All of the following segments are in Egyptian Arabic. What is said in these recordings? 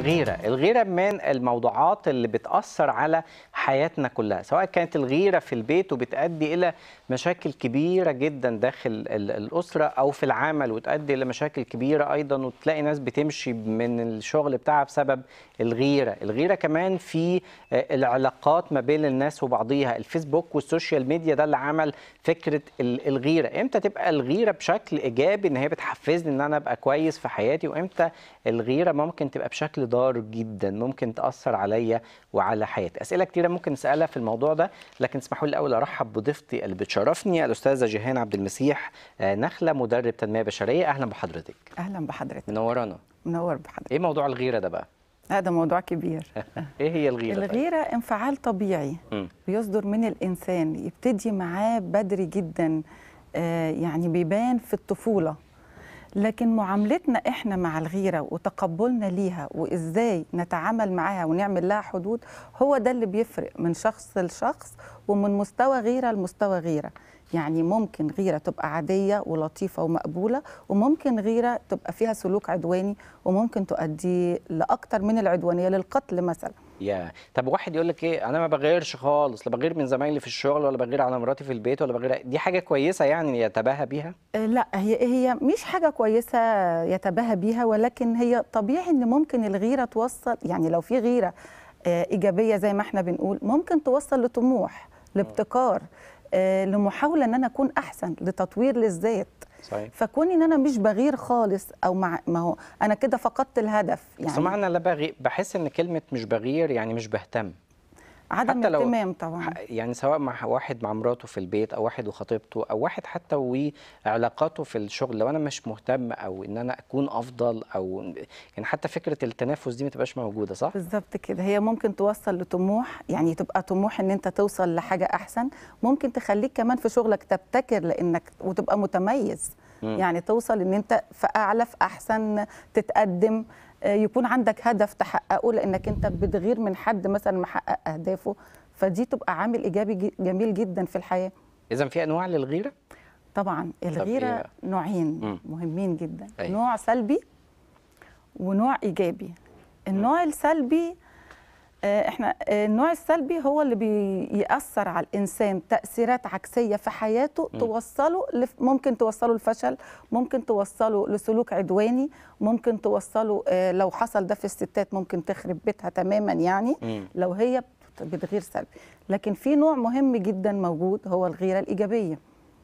الغيرة الغيرة من الموضوعات اللي بتأثر على حياتنا كلها سواء كانت الغيرة في البيت وبتؤدي إلى مشاكل كبيرة جدا داخل ال- الأسرة أو في العمل وتؤدي إلى مشاكل كبيرة أيضا وتلاقي ناس بتمشي من الشغل بتاعها بسبب الغيرة الغيرة كمان في آه، العلاقات ما بين الناس وبعضيها الفيسبوك والسوشيال ميديا ده اللي عمل فكرة ال- الغيرة امتى تبقى الغيرة بشكل إيجابي إن هي بتحفزني إن أنا أبقى كويس في حياتي وامتى الغيرة ممكن تبقى بشكل ضار جدا ممكن تأثر عليا وعلى حياتي أسئلة كتيرة ممكن نسألها في الموضوع ده لكن اسمحوا لي الأول أرحب بضيفتي اللي بتشرفني الأستاذة جيهان عبد المسيح آه، نخلة مدرب تنمية بشرية أهلا بحضرتك اهلا بحضرتك منورانا منور بحضرتك إيه موضوع الغيرة ده بقى؟ هذا موضوع كبير إيه هي الغيرة؟ طيب؟ الغيره انفعال طبيعي مم. بيصدر من الانسان يبتدي معاه بدري جدا آه، يعني بيبان في الطفوله لكن معاملتنا احنا مع الغيره وتقبلنا ليها وازاي نتعامل معاها ونعمل لها حدود هو ده اللي بيفرق من شخص لشخص ومن مستوى غيره لمستوى غيره يعني ممكن غيره تبقى عاديه ولطيفه ومقبوله وممكن غيره تبقى فيها سلوك عدواني وممكن تؤدي لاكتر من العدوانيه للقتل مثلا يا طب واحد يقول لك ايه انا ما بغيرش خالص لا بغير من زمايلي في الشغل ولا بغير على مراتي في البيت ولا بغير دي حاجه كويسه يعني يتباهى بيها آه، لا هي هي مش حاجه كويسه يتباهى بيها ولكن هي طبيعي ان ممكن الغيره توصل يعني لو في غيره آه، ايجابيه زي ما احنا بنقول ممكن توصل لطموح لابتكار آه، لمحاوله ان انا اكون احسن لتطوير للذات صحيح فكوني ان انا مش بغير خالص او مع ما هو انا كده فقدت الهدف بس يعني معنى لا بغي بحس ان كلمه مش بغير يعني مش بهتم عدم حتى لو- اهتمام طبعا ح- يعني سواء مع واحد مع مراته في البيت او واحد وخطيبته او واحد حتى وعلاقاته في الشغل لو انا مش مهتم او ان انا اكون افضل او يعني حتى فكره التنافس دي ما تبقاش موجوده صح بالظبط كده هي ممكن توصل لطموح يعني تبقى طموح ان انت توصل لحاجه احسن ممكن تخليك كمان في شغلك تبتكر لانك وتبقى متميز مم. يعني توصل ان انت في اعلى في احسن تتقدم آه، يكون عندك هدف تحققه لانك انت بتغير من حد مثلا محقق اهدافه فدي تبقى عامل ايجابي جي- جميل جدا في الحياه اذا في انواع للغيره طبعا إيه الغيره بقى؟ نوعين مم. مهمين جدا أيوة. نوع سلبي ونوع ايجابي النوع السلبي آه، احنا آه، النوع السلبي هو اللي بيأثر على الانسان تأثيرات عكسية في حياته مم. توصله لف- ممكن توصله لفشل ممكن توصله لسلوك عدواني ممكن توصله آه، لو حصل ده في الستات ممكن تخرب بيتها تماما يعني مم. لو هي بت- بتغير سلبي لكن في نوع مهم جدا موجود هو الغيرة الإيجابية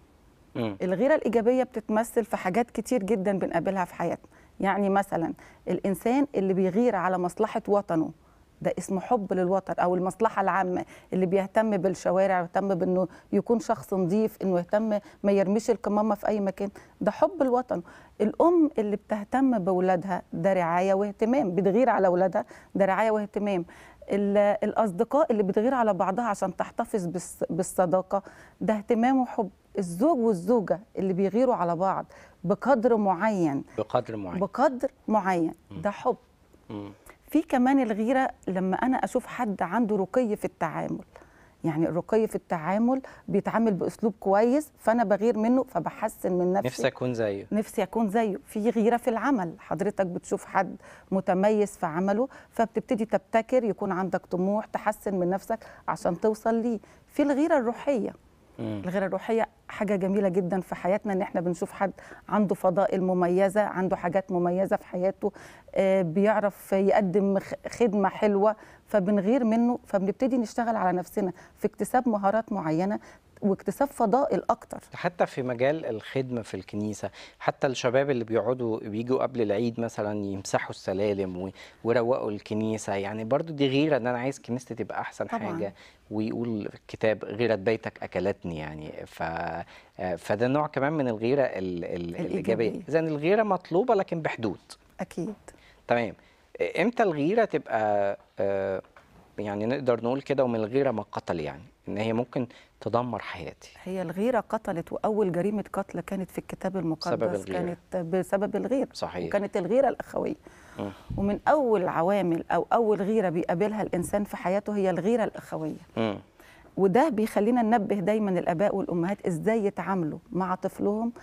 مم. الغيرة الإيجابية بتتمثل في حاجات كتير جدا بنقابلها في حياتنا يعني مثلا الإنسان اللي بيغير على مصلحة وطنه ده اسمه حب للوطن أو المصلحة العامة اللي بيهتم بالشوارع ويهتم بأنه يكون شخص نظيف إنه يهتم ما يرميش القمامة في أي مكان ده حب الوطن الأم اللي بتهتم بأولادها ده رعاية واهتمام بتغير على أولادها ده رعاية واهتمام ال- الأصدقاء اللي بتغير على بعضها عشان تحتفظ بالص- بالصداقة ده اهتمام وحب الزوج والزوجة اللي بيغيروا على بعض بقدر معين بقدر معين بقدر معين ده حب مم. في كمان الغيرة لما أنا أشوف حد عنده رقي في التعامل يعني الرقي في التعامل بيتعامل بأسلوب كويس فأنا بغير منه فبحسن من نفسي نفسي اكون زيه نفسي اكون زيه في غيره في العمل حضرتك بتشوف حد متميز في عمله فبتبتدي تبتكر يكون عندك طموح تحسن من نفسك عشان توصل ليه في الغيره الروحيه مم. الغيره الروحيه حاجه جميله جدا في حياتنا ان احنا بنشوف حد عنده فضائل مميزه عنده حاجات مميزه في حياته آه، بيعرف يقدم خ- خدمه حلوه فبنغير منه فبنبتدي نشتغل على نفسنا في اكتساب مهارات معينه واكتساب فضائل اكتر حتى في مجال الخدمة في الكنيسة حتى الشباب اللي بيقعدوا بيجوا قبل العيد مثلا يمسحوا السلالم و- ويروقوا الكنيسة يعني برضو دي غيرة ان انا عايز كنيستي تبقى احسن طبعاً. حاجة ويقول في الكتاب غيرة بيتك اكلتني يعني ف آه، فده نوع كمان من الغيرة ال... ال... الإيجابية الإيجابية. اذا الغيرة مطلوبة لكن بحدود اكيد تمام آه، امتى الغيرة تبقى آه، يعني نقدر نقول كده ومن الغيرة ما قتل يعني ان هي ممكن تدمر حياتي هي الغيرة قتلت وأول جريمة قتل كانت في الكتاب المقدس بسبب الغيرة. كانت بسبب الغيرة صحيح. وكانت الغيرة الأخوية مم. ومن أول عوامل أو أول غيرة بيقابلها الإنسان في حياته هي الغيرة الأخوية مم. وده بيخلينا ننبه دايما الآباء والأمهات إزاي يتعاملوا مع طفلهم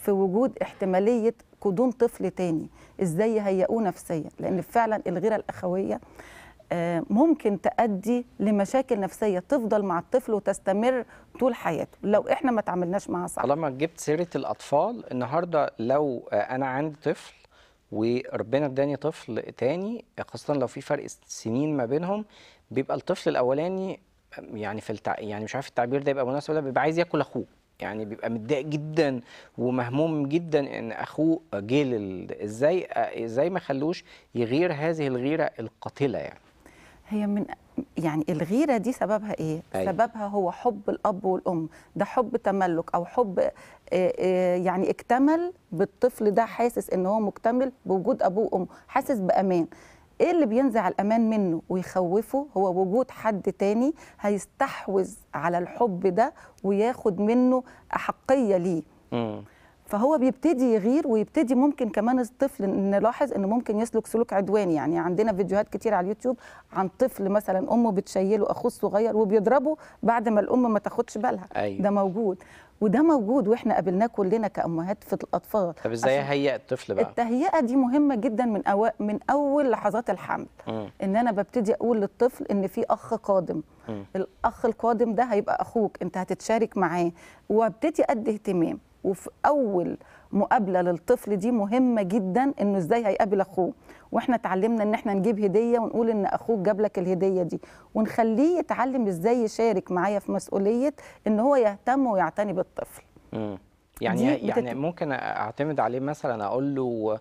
في وجود احتماليه قدوم طفل تاني ازاي يهيئوه نفسيا لان فعلا الغيره الاخويه آه، ممكن تؤدي لمشاكل نفسيه تفضل مع الطفل وتستمر طول حياته لو احنا ما تعاملناش معاها صح طالما جبت سيره الاطفال النهارده لو آه، انا عندي طفل وربنا اداني طفل تاني خاصه لو في فرق سنين ما بينهم بيبقى الطفل الاولاني يعني في التع... يعني مش عارف التعبير ده يبقى مناسب ولا لا، بيبقى عايز ياكل اخوه يعني بيبقى متضايق جدا ومهموم جدا ان اخوه جه لل... ازاي ازاي ما خلوش يغير هذه الغيره القاتله يعني هي من يعني الغيرة دي سببها ايه؟ أيوة. سببها هو حب الأب والأم، ده حب تملك أو حب آه، آه، يعني اكتمل بالطفل ده حاسس إن هو مكتمل بوجود أبوه وأمه، حاسس بأمان. ايه اللي بينزع الأمان منه ويخوفه؟ هو وجود حد تاني هيستحوذ على الحب ده وياخد منه أحقية ليه. امم فهو بيبتدي يغير ويبتدي ممكن كمان الطفل نلاحظ انه ممكن يسلك سلوك عدواني يعني عندنا فيديوهات كتير على اليوتيوب عن طفل مثلا امه بتشيله اخوه الصغير وبيضربه بعد ما الام ما تاخدش بالها أيوة. ده موجود وده موجود واحنا قابلناه كلنا كامهات في الاطفال طب ازاي عشان اهيئ الطفل بقى التهيئه دي مهمه جدا من أو... من اول لحظات الحمل مم. ان انا ببتدي اقول للطفل ان في اخ قادم مم. الاخ القادم ده هيبقى اخوك انت هتتشارك معاه وابتدي ادي اهتمام وفي اول مقابله للطفل دي مهمه جدا انه ازاي هيقابل اخوه واحنا اتعلمنا ان احنا نجيب هديه ونقول ان اخوك جاب لك الهديه دي ونخليه يتعلم ازاي يشارك معايا في مسؤوليه ان هو يهتم ويعتني بالطفل مم. يعني دي يعني بتت- ممكن اعتمد عليه مثلا اقول له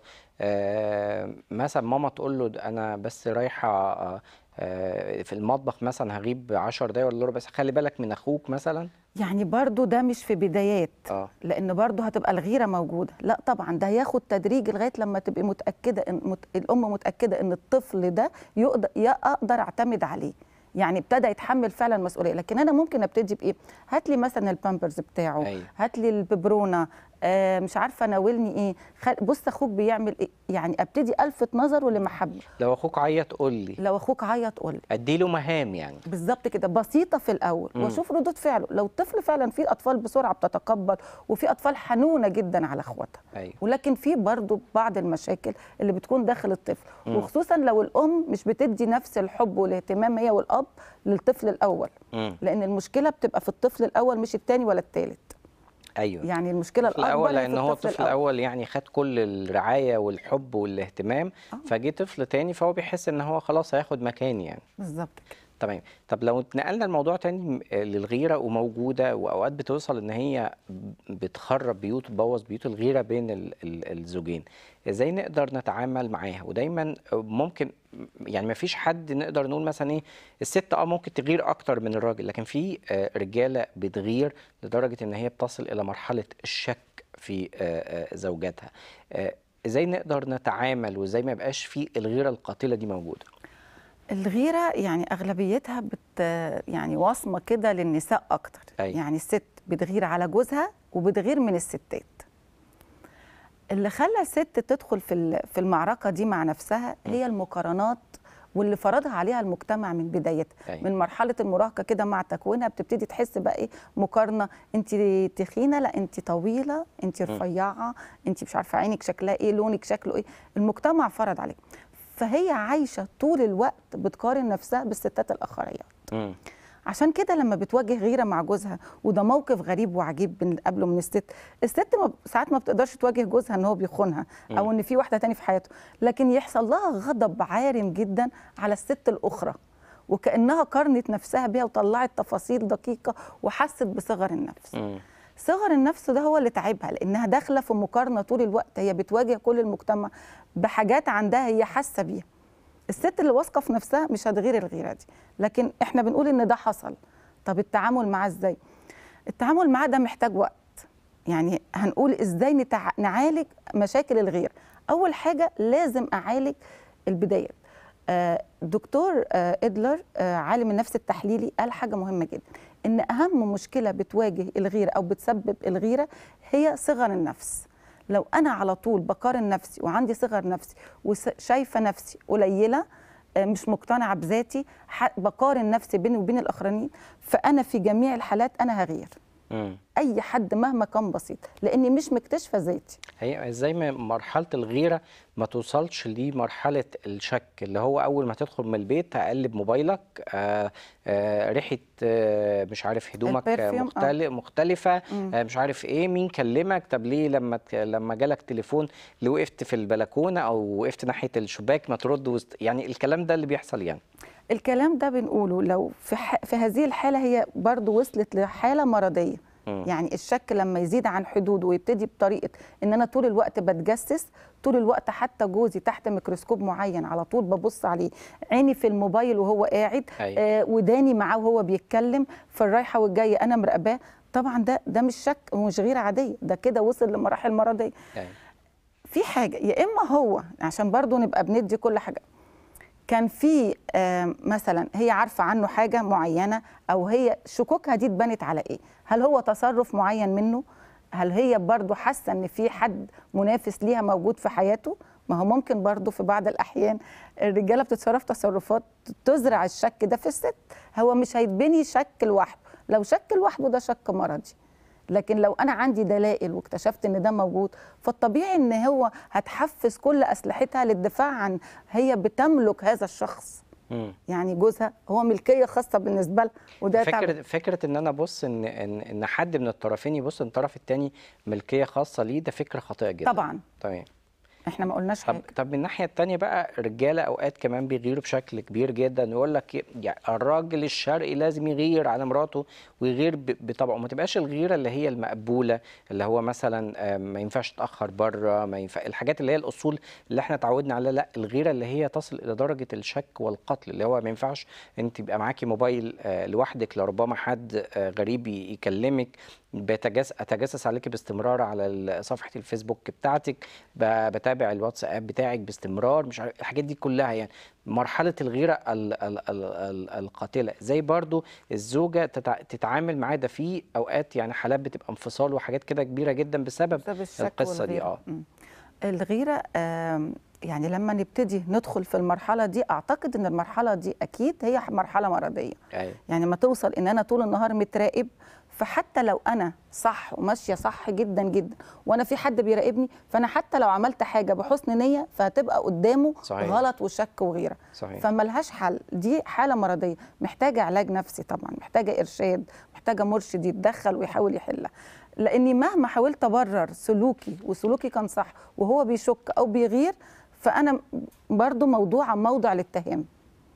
آه مثلا ماما تقول له ده انا بس رايحه آه آه، في المطبخ مثلا هغيب 10 دقايق ولا ربع بس خلي بالك من اخوك مثلا يعني برضو ده مش في بدايات اه لان برضه هتبقى الغيره موجوده لا طبعا ده هياخد تدريج لغايه لما تبقي متاكده ان مت... الام متاكده ان الطفل ده يقدر يا اقدر اعتمد عليه يعني ابتدى يتحمل فعلا مسؤوليه لكن انا ممكن ابتدي بايه هات لي مثلا البامبرز بتاعه أيوة. هات لي الببرونه آه مش عارفه ناولني ايه خل... بص اخوك بيعمل ايه يعني ابتدي الفت نظره لمحبه لو اخوك عيط قول لي لو اخوك عيط قول اديله مهام يعني بالظبط كده بسيطه في الاول مم. واشوف ردود فعله لو الطفل فعلا في اطفال بسرعه بتتقبل وفي اطفال حنونه جدا على اخواتها ايوه ولكن في برضو بعض المشاكل اللي بتكون داخل الطفل مم. وخصوصا لو الام مش بتدي نفس الحب والاهتمام هي والاب للطفل الاول مم. لان المشكله بتبقى في الطفل الاول مش الثاني ولا الثالث ايوه يعني المشكله الطفل الاكبر الاول هي في لان هو الطفل الاول يعني خد كل الرعايه والحب والاهتمام آه. فجه طفل تاني فهو بيحس ان هو خلاص هياخد مكاني يعني بالظبط كده تمام طب لو اتنقلنا الموضوع تاني م- آه، للغيرة وموجودة وأوقات بتوصل إن هي ب- بتخرب بيوت تبوظ بيوت الغيرة بين ال- ال- الزوجين إزاي نقدر نتعامل معاها ودايما آه، ممكن يعني ما فيش حد نقدر نقول مثلا إيه الست أه ممكن تغير أكتر من الراجل لكن في آه، رجالة بتغير لدرجة إن هي بتصل إلى مرحلة الشك في آه، آه، زوجاتها آه، إزاي نقدر نتعامل وإزاي ما يبقاش في الغيرة القاتلة دي موجودة الغيره يعني اغلبيتها بت يعني واصمه كده للنساء اكتر أيوة. يعني الست بتغير على جوزها وبتغير من الستات اللي خلى الست تدخل في ال- في المعركه دي مع نفسها هي المقارنات واللي فرضها عليها المجتمع من بدايتها أيوة. من مرحله المراهقه كده مع تكوينها بتبتدي تحس بقى ايه مقارنه انت تخينه لا انت طويله انت رفيعه انت مش عارفه عينك شكلها ايه لونك شكله ايه المجتمع فرض عليك فهي عايشه طول الوقت بتقارن نفسها بالستات الاخريات مم. عشان كده لما بتواجه غيره مع جوزها وده موقف غريب وعجيب بنقابله من الست الست ما ساعات ما بتقدرش تواجه جوزها ان هو بيخونها او ان في واحده تاني في حياته لكن يحصل لها غضب عارم جدا على الست الاخرى وكانها قارنت نفسها بيها وطلعت تفاصيل دقيقه وحست بصغر النفس مم. صغر النفس ده هو اللي تعبها لانها داخله في مقارنه طول الوقت هي بتواجه كل المجتمع بحاجات عندها هي حاسه بيها الست اللي واثقه في نفسها مش هتغير الغيره دي لكن احنا بنقول ان ده حصل طب التعامل معاه ازاي التعامل معاه ده محتاج وقت يعني هنقول ازاي نتع... نعالج مشاكل الغير اول حاجه لازم اعالج البدايات آه، دكتور آه، ادلر آه، عالم النفس التحليلي قال حاجه مهمه جدا ان اهم مشكله بتواجه الغيره او بتسبب الغيره هي صغر النفس لو انا على طول بقارن نفسي وعندي صغر نفسي وشايفه نفسي قليله آه، مش مقتنعه بذاتي ح- بقارن نفسي بيني وبين الاخرين فانا في جميع الحالات انا هغير مم. اي حد مهما كان بسيط لاني مش مكتشفه ذاتي هي ازاي ما مرحله الغيره ما توصلش لمرحله الشك اللي هو اول ما تدخل من البيت هقلب موبايلك آه آه ريحه آه مش عارف هدومك آه البرفيوم، آه. مختلف مختلفه مم. آه مش عارف ايه مين كلمك طب ليه لما ت- لما جالك تليفون اللي وقفت في البلكونه او وقفت ناحيه الشباك ما ترد وسط يعني الكلام ده اللي بيحصل يعني الكلام ده بنقوله لو في ح... في هذه الحاله هي برضو وصلت لحاله مرضيه مم. يعني الشك لما يزيد عن حدوده ويبتدي بطريقه ان انا طول الوقت بتجسس طول الوقت حتى جوزي تحت ميكروسكوب معين على طول ببص عليه عيني في الموبايل وهو قاعد أيوة. آه وداني معاه وهو بيتكلم في الرايحه والجايه انا مراقباه طبعا ده ده مش شك ومش غير عاديه ده كده وصل لمراحل مرضيه يعني في حاجه يا اما هو عشان برضو نبقى بندي كل حاجه كان في آم، مثلا هي عارفه عنه حاجه معينه او هي شكوكها دي اتبنت على ايه هل هو تصرف معين منه هل هي برضو حاسه ان في حد منافس ليها موجود في حياته ما هو ممكن برضو في بعض الاحيان الرجاله بتتصرف تصرفات تزرع الشك ده في الست هو مش هيتبني شك لوحده لو شك لوحده ده شك مرضي لكن لو انا عندي دلائل واكتشفت ان ده موجود فالطبيعي ان هو هتحفز كل اسلحتها للدفاع عن هي بتملك هذا الشخص مم. يعني جوزها هو ملكيه خاصه بالنسبه لها وده تعب. فكره فكره ان انا ابص ان ان ان حد من الطرفين يبص ان الطرف الثاني ملكيه خاصه ليه ده فكره خاطئه جدا طبعا تمام احنا ما قلناش طب حاجه طب من الناحيه التانية بقى الرجاله اوقات كمان بيغيروا بشكل كبير جدا يقول لك يعني الراجل الشرقي لازم يغير على مراته ويغير ب- بطبعه ما تبقاش الغيره اللي هي المقبوله اللي هو مثلا آه، ما ينفعش تاخر بره ما ينفع الحاجات اللي هي الاصول اللي احنا اتعودنا عليها لا الغيره اللي هي تصل الى درجه الشك والقتل اللي هو ما ينفعش انت يبقى معاكي موبايل آه، لوحدك لربما حد آه، غريب ي- يكلمك بتجس اتجسس عليك باستمرار على ال- صفحه الفيسبوك بتاعتك ب- بتابع الواتساب بتاعك باستمرار مش عارف الحاجات دي كلها يعني مرحله الغيره ال ال ال ال القاتله زي برضو الزوجه تتع تتعامل معاه ده في اوقات يعني حالات بتبقى انفصال وحاجات كده كبيره جدا بسبب بسبب الشك القصه دي والغيرة. اه مم. الغيره آم، يعني لما نبتدي ندخل في المرحله دي اعتقد ان المرحله دي اكيد هي مرحله مرضيه ايوه يعني ما توصل ان انا طول النهار متراقب فحتى لو انا صح وماشيه صح جدا جدا وانا في حد بيراقبني فانا حتى لو عملت حاجه بحسن نيه فهتبقى قدامه صحيح. غلط وشك وغيره صحيح فملهاش حل دي حاله مرضيه محتاجه علاج نفسي طبعا محتاجه ارشاد محتاجه مرشد يتدخل ويحاول يحلها لاني مهما حاولت ابرر سلوكي وسلوكي كان صح وهو بيشك او بيغير فانا برضو موضوع موضع للتهام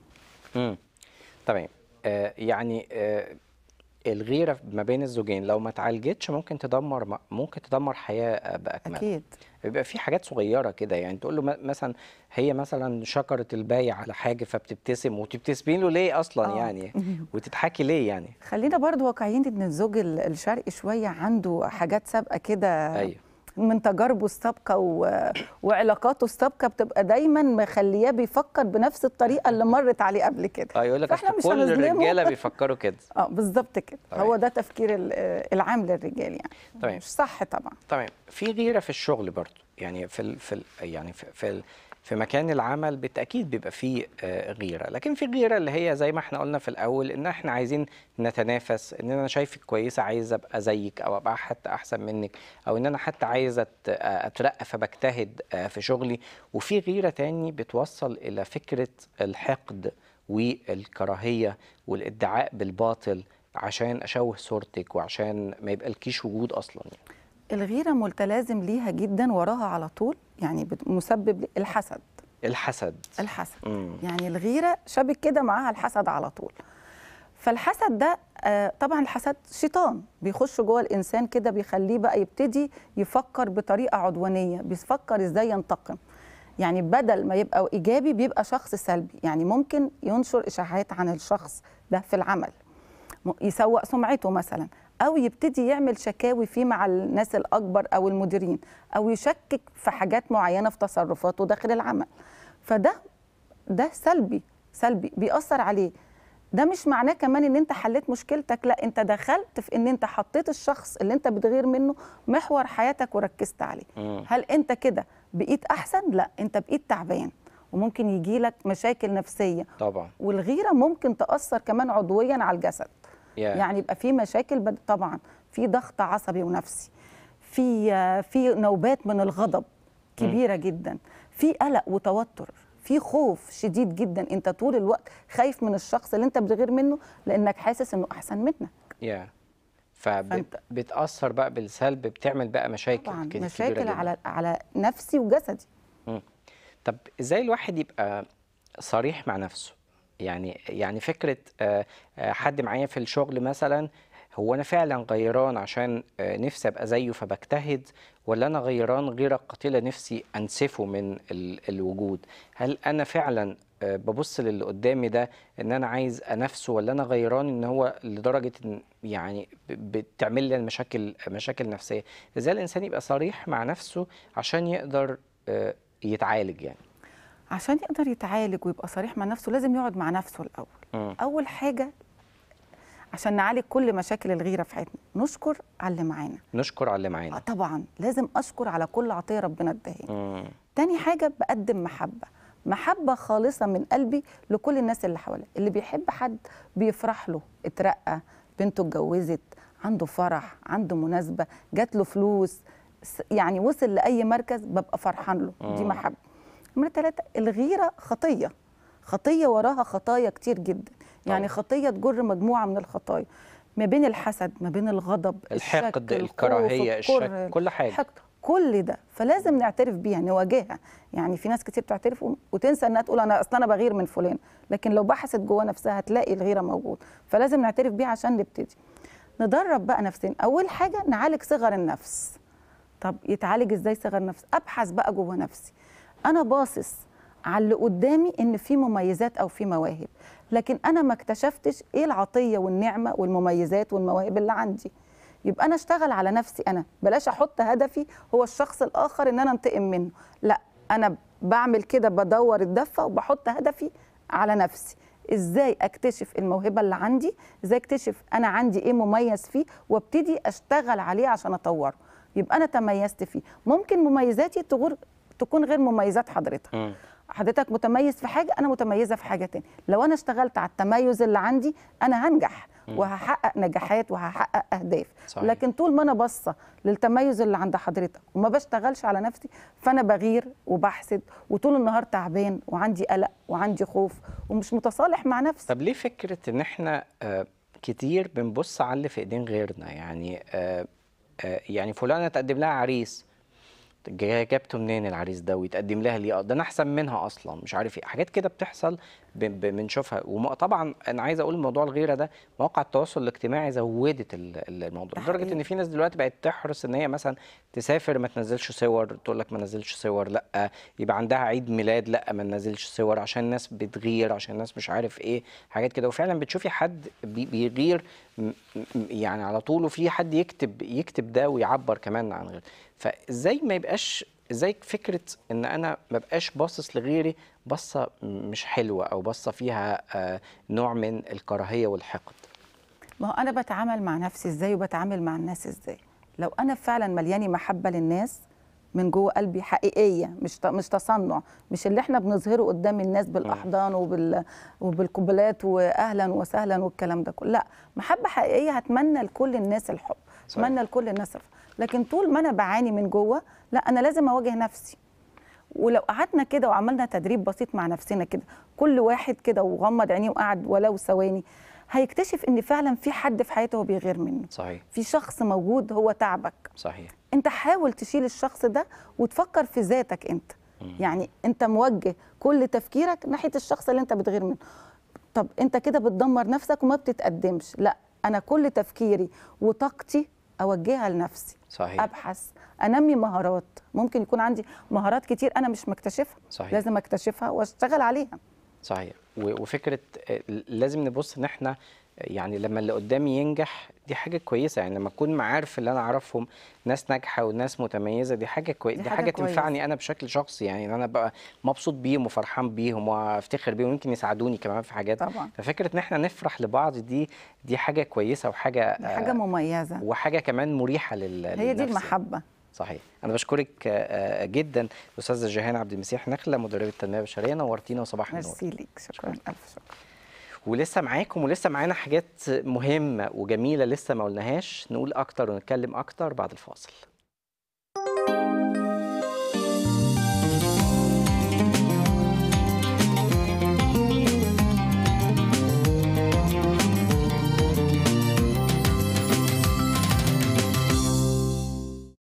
امم تمام آه يعني آه الغيره ما بين الزوجين لو ما اتعالجتش ممكن تدمر ممكن تدمر حياه آه، باكملها اكيد بيبقى في حاجات صغيره كده يعني تقول له م- مثلا هي مثلا شكرت البايع على حاجه فبتبتسم وتبتسمي له ليه اصلا آه. يعني وتضحكي ليه يعني خلينا برضو واقعيين ان الزوج ال- الشرقي شويه عنده حاجات سابقه كده ايوه من تجاربه السابقه و... وعلاقاته السابقه بتبقى دايما مخلياه بيفكر بنفس الطريقه اللي مرت عليه قبل كده اه يقول لك فإحنا أصل مش كل هنظلمه. الرجاله بيفكروا كده اه بالظبط كده تمام. هو ده تفكير ال- العام للرجال يعني تمام. مش صح طبعا تمام في غيره في الشغل برضو يعني في ال في ال يعني في في, ال في مكان العمل بالتاكيد بيبقى فيه آه، غيره لكن في غيره اللي هي زي ما احنا قلنا في الاول ان احنا عايزين نتنافس ان انا شايفك كويسه عايزه ابقى زيك او ابقى حتى احسن منك او ان انا حتى عايزه أت- آه، اترقى فبجتهد آه، في شغلي وفي غيره تاني بتوصل الى فكره الحقد والكراهيه والادعاء بالباطل عشان اشوه صورتك وعشان ما يبقى لكيش وجود اصلا يعني. الغيره ملتلازم ليها جدا وراها على طول يعني بت- مسبب الحسد الحسد الحسد مم. يعني الغيره شابك كده معاها الحسد على طول فالحسد ده آه، طبعا الحسد شيطان بيخش جوه الانسان كده بيخليه بقى يبتدي يفكر بطريقه عدوانيه بيفكر ازاي ينتقم يعني بدل ما يبقى ايجابي بيبقى شخص سلبي يعني ممكن ينشر اشاعات عن الشخص ده في العمل م- يسوق سمعته مثلا او يبتدي يعمل شكاوي فيه مع الناس الاكبر او المديرين او يشكك في حاجات معينه في تصرفاته داخل العمل فده ده سلبي سلبي بيأثر عليه ده مش معناه كمان ان انت حليت مشكلتك لا انت دخلت في ان انت حطيت الشخص اللي انت بتغير منه محور حياتك وركزت عليه مم. هل انت كده بقيت احسن لا انت بقيت تعبان وممكن يجي لك مشاكل نفسيه طبعا والغيره ممكن تاثر كمان عضويا على الجسد يا. يعني يبقى في مشاكل بد... طبعا في ضغط عصبي ونفسي في آه، في نوبات من الغضب كبيره جدا في قلق وتوتر في خوف شديد جدا انت طول الوقت خايف من الشخص اللي انت بتغير منه لانك حاسس انه احسن منك يا فأنت- فبتأثر بقى بالسلب بتعمل بقى مشاكل طبعا كده كبيرة مشاكل جداً. على على نفسي وجسدي مم. طب ازاي الواحد يبقى صريح مع نفسه يعني يعني فكرة آه، آه، حد معايا في الشغل مثلا هو انا فعلا غيران عشان آه، نفسي ابقى زيه فبجتهد ولا انا غيران غير قاتلة نفسي انسفه من ال- الوجود هل انا فعلا آه، ببص للي قدامي ده ان انا عايز انافسه ولا انا غيران ان هو لدرجة ان يعني ب- بتعمل لي مشاكل مشاكل نفسية ازاي الانسان يبقى صريح مع نفسه عشان يقدر آه، يتعالج يعني عشان يقدر يتعالج ويبقى صريح مع نفسه لازم يقعد مع نفسه الاول مم. اول حاجه عشان نعالج كل مشاكل الغيره في حياتنا نشكر على اللي معانا نشكر على اللي آه معانا طبعا لازم اشكر على كل عطيه ربنا اداها مم. تاني حاجه بقدم محبه محبه خالصه من قلبي لكل الناس اللي حواليه اللي بيحب حد بيفرح له اترقى بنته اتجوزت عنده فرح عنده مناسبه جات له فلوس س- يعني وصل لاي مركز ببقى فرحان له دي مم. محبه نمرة ثلاثة الغيرة خطية خطية وراها خطايا كتير جدا يعني طبعا. خطية تجر مجموعة من الخطايا ما بين الحسد ما بين الغضب الحقد الشك، الخوف، الكراهية الشك الكره، كل حاجة الحقد كل ده فلازم نعترف بيها نواجهها يعني في ناس كتير بتعترف و- وتنسى انها تقول انا اصلا انا بغير من فلان لكن لو بحثت جوه نفسها هتلاقي الغيره موجود فلازم نعترف بيها عشان نبتدي ندرب بقى نفسنا اول حاجه نعالج صغر النفس طب يتعالج ازاي صغر النفس ابحث بقى جوه نفسي انا باصص على اللي قدامي ان في مميزات او في مواهب لكن انا ما اكتشفتش ايه العطيه والنعمه والمميزات والمواهب اللي عندي يبقى انا اشتغل على نفسي انا بلاش احط هدفي هو الشخص الاخر ان انا انتقم منه لا انا بعمل كده بدور الدفه وبحط هدفي على نفسي ازاي اكتشف الموهبه اللي عندي ازاي اكتشف انا عندي ايه مميز فيه وابتدي اشتغل عليه عشان اطوره يبقى انا تميزت فيه ممكن مميزاتي تغور تكون غير مميزات حضرتك مم. حضرتك متميز في حاجه انا متميزه في حاجه تاني لو انا اشتغلت على التميز اللي عندي انا هنجح وهحقق نجاحات وهحقق اهداف صحيح. لكن طول ما انا باصه للتميز اللي عند حضرتك وما بشتغلش على نفسي فانا بغير وبحسد وطول النهار تعبان وعندي قلق وعندي خوف ومش متصالح مع نفسي طب ليه فكرة ان احنا آه، كتير بنبص على اللي في ايدين غيرنا يعني آه، آه، يعني فلانة تقدم لها عريس جا- جابته منين العريس ده ويتقدم لها ليه آه، ده انا احسن منها اصلا مش عارف ايه حاجات كده بتحصل ب- ب- بنشوفها وطبعا انا عايز اقول موضوع الغيره ده مواقع التواصل الاجتماعي زودت ال- ال- الموضوع ده لدرجه حقيقي. ان في ناس دلوقتي بقت تحرص ان هي مثلا تسافر ما تنزلش صور تقول لك ما نزلش صور لا يبقى عندها عيد ميلاد لا ما ننزلش صور عشان الناس بتغير عشان الناس مش عارف ايه حاجات كده وفعلا بتشوفي حد بي- بيغير م- م- يعني على طول وفي حد يكتب يكتب ده ويعبر كمان عن غير فازاي ما يبقاش ازاي فكره ان انا ما بقاش باصص لغيري بصه مش حلوه او بصه فيها آه، نوع من الكراهيه والحقد ما هو انا بتعامل مع نفسي ازاي وبتعامل مع الناس ازاي لو انا فعلا ملياني محبه للناس من جوه قلبي حقيقيه مش ت- مش تصنع مش اللي احنا بنظهره قدام الناس بالاحضان وبال وبالقبلات واهلا وسهلا والكلام ده كله لا محبه حقيقيه هتمنى لكل الناس الحب صحيح. اتمنى لكل الناس الفرح. لكن طول ما انا بعاني من جوه لا انا لازم اواجه نفسي ولو قعدنا كده وعملنا تدريب بسيط مع نفسنا كده كل واحد كده وغمض عينيه وقعد ولو ثواني هيكتشف ان فعلا في حد في حياته هو بيغير منه صحيح في شخص موجود هو تعبك صحيح انت حاول تشيل الشخص ده وتفكر في ذاتك انت يعني انت موجه كل تفكيرك ناحيه الشخص اللي انت بتغير منه طب انت كده بتدمر نفسك وما بتتقدمش لا انا كل تفكيري وطاقتي اوجهها لنفسي صحيح ابحث انمي مهارات ممكن يكون عندي مهارات كتير انا مش مكتشفها صحيح. لازم اكتشفها واشتغل عليها صحيح و- وفكره آه، لازم نبص ان احنا يعني لما اللي قدامي ينجح دي حاجه كويسه يعني لما اكون معارف اللي انا اعرفهم ناس ناجحه وناس متميزه دي حاجه كويسه دي دي حاجة حاجه كويسة. تنفعني انا بشكل شخصي يعني ان انا بقى مبسوط بيهم وفرحان بيهم وافتخر بيهم ويمكن يساعدوني كمان في حاجات طبعا ففكره ان احنا نفرح لبعض دي دي حاجه كويسه وحاجه دي حاجه آه، مميزه وحاجه كمان مريحه لل هي دي للنفس. المحبه صحيح انا بشكرك آه، آه، جدا استاذه جيهان عبد المسيح نخله مدربه التنميه البشريه نورتينا وصباح النور ميرسي ليك شكرا الف شكر ولسه معاكم ولسه معانا حاجات مهمة وجميلة لسه ما قلناهاش نقول أكتر ونتكلم أكتر بعد الفاصل